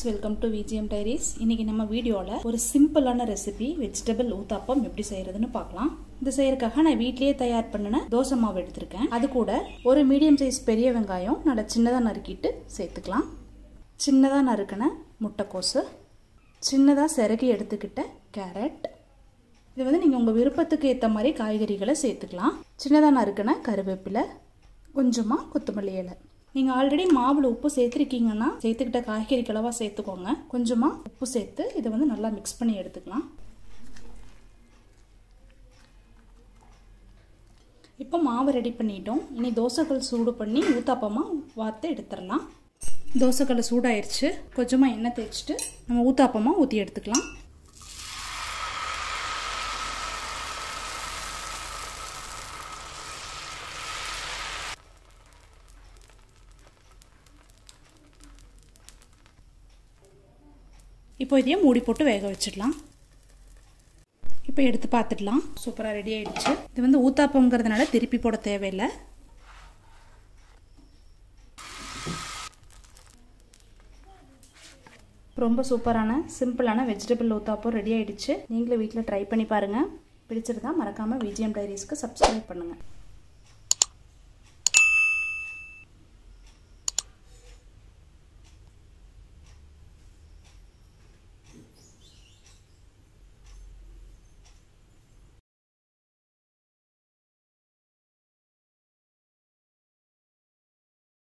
welcome to VGM diaries இன்னைக்கு நம்ம வீடியோவில் ஒரு சிம்பிளான ரெசிபி வெஜிடபிள் ஊத்தாப்பம் எப்படி செய்யறதுன்னு பார்க்கலாம் இது செய்யறதுக்காக நான் வீட்லயே தயார் பண்ணின தோசை மாவு எடுத்திருக்கேன் அது கூட ஒரு மீடியம் சைஸ் பெரிய வெங்காயம் நல்லா சின்னதாக நறுக்கிட்டு சேர்த்துக்கலாம் சின்னதாக நறுக்கின முட்டைக்கோசு சின்னதாக சிறகி எடுத்துக்கிட்ட கேரட் இது வந்து நீங்கள் உங்கள் விருப்பத்துக்கு ஏற்ற மாதிரி காய்கறிகளை சேர்த்துக்கலாம் சின்னதாக நறுக்கின கருவேப்பிலை கொஞ்சமாக கொத்தமல்லி இலை நீங்கள் ஆல்ரெடி மாவில் உப்பு சேர்த்துருக்கீங்கன்னா சேர்த்துக்கிட்ட காய்கறி கிளவாக சேர்த்துக்கோங்க கொஞ்சமாக உப்பு சேர்த்து இதை வந்து நல்லா மிக்ஸ் பண்ணி எடுத்துக்கலாம் இப்போ மாவு ரெடி பண்ணிட்டோம் இனி தோசைகள் சூடு பண்ணி ஊத்தாப்பமாக வார்த்து எடுத்துடலாம் தோசைக்கல் சூடாயிருச்சு கொஞ்சமாக எண்ணெய் தேய்ச்சிட்டு நம்ம ஊத்தாப்பமாக ஊற்றி எடுத்துக்கலாம் இப்போ இதையும் மூடி போட்டு வேக வச்சிடலாம் இப்போ எடுத்து பார்த்துடலாம் சூப்பராக ரெடி ஆயிடுச்சு இது வந்து ஊத்தாப்பங்கிறதுனால திருப்பி போட தேவையில்லை ரொம்ப சூப்பரான சிம்பிளான வெஜிடபிள் ஊத்தாப்பம் ரெடி ஆயிடுச்சு நீங்களும் வீட்டில் ட்ரை பண்ணி பாருங்கள் பிடிச்சிருந்தா மறக்காமல் விஜிஎம் டைரிஸ்க்கு சப்ஸ்கிரைப் பண்ணுங்கள்